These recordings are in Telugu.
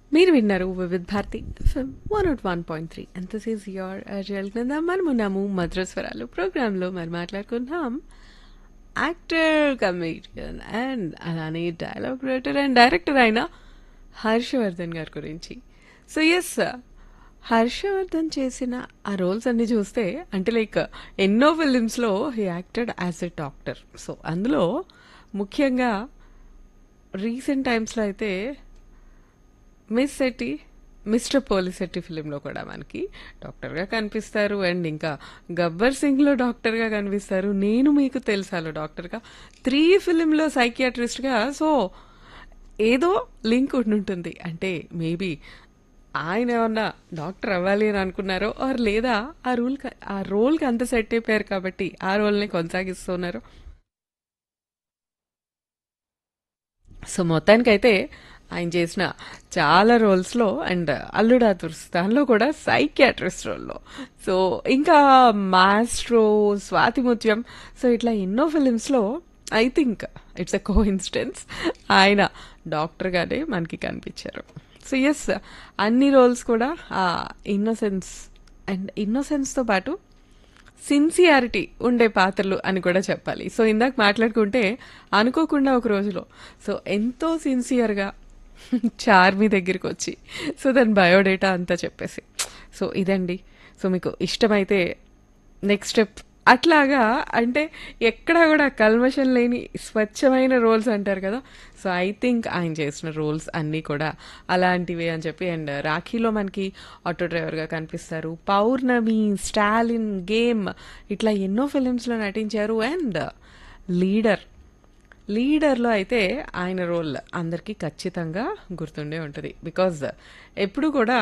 మీరు విన్నారు Vividh Bharati FM one naught one point three and this is your Ajal కింద మనమున్నాము మద్రస్వరాలు ప్రోగ్రాంలో మరి మాట్లాడుకుంటున్నాం యాక్టర్ కమేడియన్ అండ్ అలానే డైలాగ్ రైటర్ అండ్ డైరెక్టర్ అయిన హర్షవర్ధన్ గారి గురించి సో ఎస్ హర్షవర్ధన్ చేసిన ఆ రోల్స్ అన్ని చూస్తే అంటే లైక్ ఎన్నో ఫిలిమ్స్లో he acted as a doctor so అందులో ముఖ్యంగా రీసెంట్ టైమ్స్లో అయితే మిస్ శెట్టి మిస్టర్ పోలి శెట్టి ఫిలింలో కూడా మనకి డాక్టర్గా కనిపిస్తారు అండ్ ఇంకా గబ్బర్ సింగ్లో డాక్టర్గా కనిపిస్తారు నేను మీకు తెలుసాలో డాక్టర్గా త్రీ ఫిలింలో సైకియాట్రిస్ట్గా సో ఏదో లింక్ ఉండుంటుంది అంటే మేబీ ఆయన ఏమన్నా డాక్టర్ అవ్వాలి అని అనుకున్నారో ఆర్ లేదా ఆ రూల్ ఆ రోల్కి అంత సెట్ అయిపోయారు కాబట్టి ఆ రోల్ని కొనసాగిస్తున్నారు సో మొత్తానికైతే ఆయన చేసిన చాలా రోల్స్లో అండ్ అల్లుడా తుర్స్ దానిలో కూడా సైకియాట్రిస్ట్ రోల్లో సో ఇంకా మాస్ట్రో స్వాతిముత్యం సో ఇట్లా ఎన్నో ఫిలిమ్స్లో I think it's a coincidence ఆయన డాక్టర్గానే మనకి కనిపించారు సో ఎస్ అన్ని రోల్స్ కూడా ఆ ఇన్నోసెన్స్ అండ్ ఇన్నోసెన్స్తో పాటు సిన్సియారిటీ ఉండే పాత్రలు అని కూడా చెప్పాలి సో ఇందాక మాట్లాడుకుంటే అనుకోకుండా ఒక రోజులో సో ఎంతో సిన్సియర్గా చార్మి దగ్గరికి వచ్చి సో దాని బయోడేటా అంతా చెప్పేసి సో ఇదండి సో మీకు ఇష్టమైతే నెక్స్ట్ స్టెప్ అట్లాగా అంటే ఎక్కడా కూడా కల్మషం లేని స్వచ్ఛమైన రోల్స్ అంటారు కదా సో ఐ థింక్ ఆయన చేసిన రోల్స్ అన్నీ కూడా అలాంటివే అని చెప్పి అండ్ రాఖీలో మనకి ఆటో డ్రైవర్గా కనిపిస్తారు పౌర్ణమి స్టాలిన్ గేమ్ ఇట్లా ఎన్నో ఫిలిమ్స్లో నటించారు అండ్ లీడర్ లీడర్లో అయితే ఆయన రోల్ అందరికీ ఖచ్చితంగా గుర్తుండే ఉంటుంది బికాజ్ ఎప్పుడు కూడా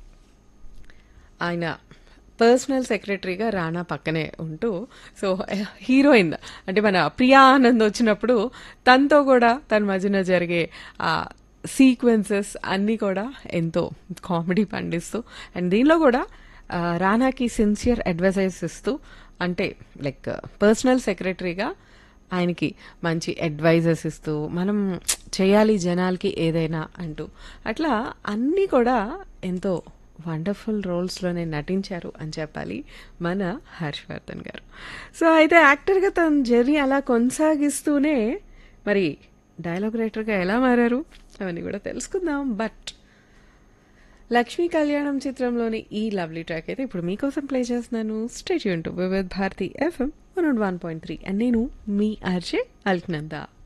ఆయన పర్సనల్ సెక్రటరీగా రానా పక్కనే ఉంటూ సో హీరోయిన్ అంటే మన ప్రియా ఆనంద్ వచ్చినప్పుడు తనతో కూడా తన మధ్యన జరిగే ఆ సీక్వెన్సెస్ అన్నీ కూడా ఎంతో కామెడీ పండిస్తూ అండ్ దీనిలో కూడా ఆ, రానాకి సిన్సియర్ అడ్వైజైస్ ఇస్తూ అంటే లైక్ పర్సనల్ సెక్రటరీగా ఆయనకి మంచి అడ్వైజెస్ ఇస్తూ మనం చేయాలి జనాలకి ఏదైనా అంటూ అట్లా అన్నీ కూడా ఎంతో వండర్ఫుల్ రోల్స్లోనే నటించారు అని చెప్పాలి మన హర్షవర్ధన్ గారు సో అయితే యాక్టర్గా తన జర్నీ అలా కొనసాగిస్తూనే మరి డైలాగ్ రైటర్గా ఎలా మారారు అవన్నీ కూడా తెలుసుకుందాం బట్ లక్ష్మీ కళ్యాణం చిత్రంలోని ఈ లవ్లీ ట్రాక్ అయితే ఇప్పుడు మీకోసం ప్లే చేస్తున్నాను స్టేట్ యూన్ to Vividh Bharati FM one one point three and నేను మీ ఆర్జే అల్క్నందా